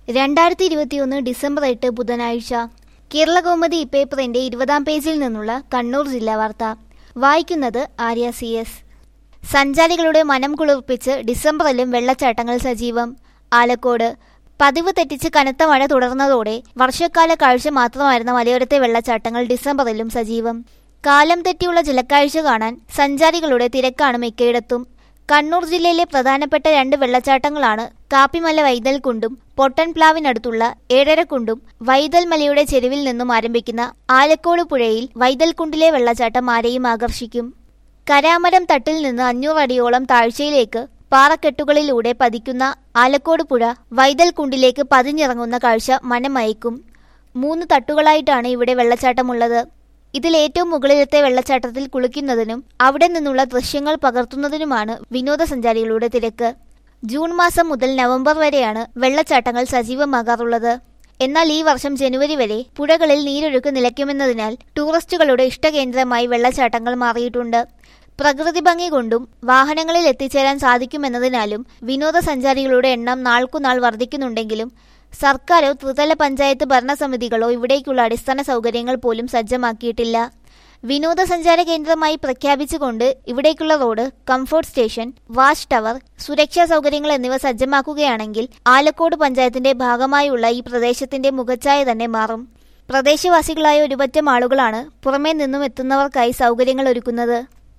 രണ്ടായിരത്തി ഇരുപത്തിയൊന്ന് ഡിസംബർ എട്ട് ബുധനാഴ്ച കേരള കൗമുദി പേപ്പറിന്റെ ഇരുപതാം പേജിൽ നിന്നുള്ള കണ്ണൂർ ജില്ലാ വാർത്ത വായിക്കുന്നത് ആര്യ സി എസ് സഞ്ചാരികളുടെ മനം കുളിർപ്പിച്ച് ഡിസംബറിലും വെള്ളച്ചാട്ടങ്ങൾ സജീവം ആലക്കോട് പതിവ് തെറ്റിച്ച് കനത്ത മഴ തുടർന്നതോടെ വർഷക്കാല കാഴ്ച മാത്രമായിരുന്ന മലയോരത്തെ വെള്ളച്ചാട്ടങ്ങൾ ഡിസംബറിലും സജീവം കാലം തെറ്റിയുള്ള ജലക്കാഴ്ച കാണാൻ സഞ്ചാരികളുടെ തിരക്കാണ് മിക്കയിടത്തും കണ്ണൂർ ജില്ലയിലെ പ്രധാനപ്പെട്ട രണ്ട് വെള്ളച്ചാട്ടങ്ങളാണ് കാപ്പിമല വൈതൽക്കുണ്ടും പൊട്ടൻപ്ലാവിനടുത്തുള്ള ഏഴരക്കുണ്ടും വൈതൽമലയുടെ ചെരുവിൽ നിന്നും ആരംഭിക്കുന്ന ആലക്കോട് പുഴയിൽ വൈതൽക്കുണ്ടിലെ വെള്ളച്ചാട്ടം ആരെയും ആകർഷിക്കും കരാമരം തട്ടിൽ നിന്ന് അഞ്ഞൂറ് അടിയോളം താഴ്ചയിലേക്ക് പാറക്കെട്ടുകളിലൂടെ പതിക്കുന്ന ആലക്കോട് പുഴ വൈതൽക്കുണ്ടിലേക്ക് പതിഞ്ഞിറങ്ങുന്ന കാഴ്ച മനമയക്കും മൂന്ന് തട്ടുകളായിട്ടാണ് ഇവിടെ വെള്ളച്ചാട്ടമുള്ളത് ഇതിൽ ഏറ്റവും മുകളിലത്തെ വെള്ളച്ചാട്ടത്തിൽ കുളിക്കുന്നതിനും അവിടെ നിന്നുള്ള ദൃശ്യങ്ങൾ പകർത്തുന്നതിനുമാണ് വിനോദസഞ്ചാരികളുടെ തിരക്ക് ജൂൺ മാസം മുതൽ നവംബർ വരെയാണ് വെള്ളച്ചാട്ടങ്ങൾ സജീവമാകാറുള്ളത് എന്നാൽ ഈ വർഷം ജനുവരി വരെ പുഴകളിൽ നീരൊഴുക്ക് നിലയ്ക്കുമെന്നതിനാൽ ടൂറിസ്റ്റുകളുടെ ഇഷ്ടകേന്ദ്രമായി വെള്ളച്ചാട്ടങ്ങൾ മാറിയിട്ടുണ്ട് പ്രകൃതി ഭംഗി കൊണ്ടും വാഹനങ്ങളിൽ എത്തിച്ചേരാൻ സാധിക്കുമെന്നതിനാലും വിനോദസഞ്ചാരികളുടെ എണ്ണം നാൾക്കുനാൾ വർദ്ധിക്കുന്നുണ്ടെങ്കിലും സർക്കാരോ ത്രിതല പഞ്ചായത്ത് ഭരണസമിതികളോ ഇവിടേക്കുള്ള അടിസ്ഥാന സൗകര്യങ്ങൾ പോലും സജ്ജമാക്കിയിട്ടില്ല വിനോദസഞ്ചാര കേന്ദ്രമായി പ്രഖ്യാപിച്ചുകൊണ്ട് ഇവിടേക്കുള്ള road comfort station watch tower സുരക്ഷാ സൗകര്യങ്ങൾ എന്നിവ സജ്ജമാക്കുകയാണെങ്കിൽ ആലക്കോട് പഞ്ചായത്തിന്റെ ഭാഗമായുള്ള ഈ പ്രദേശത്തിന്റെ മുഖച്ഛായ തന്നെ മാറും പ്രദേശവാസികളായ ഒരുപറ്റം ആളുകളാണ് പുറമേ നിന്നും എത്തുന്നവർക്കായി സൗകര്യങ്ങൾ ഒരുക്കുന്നത്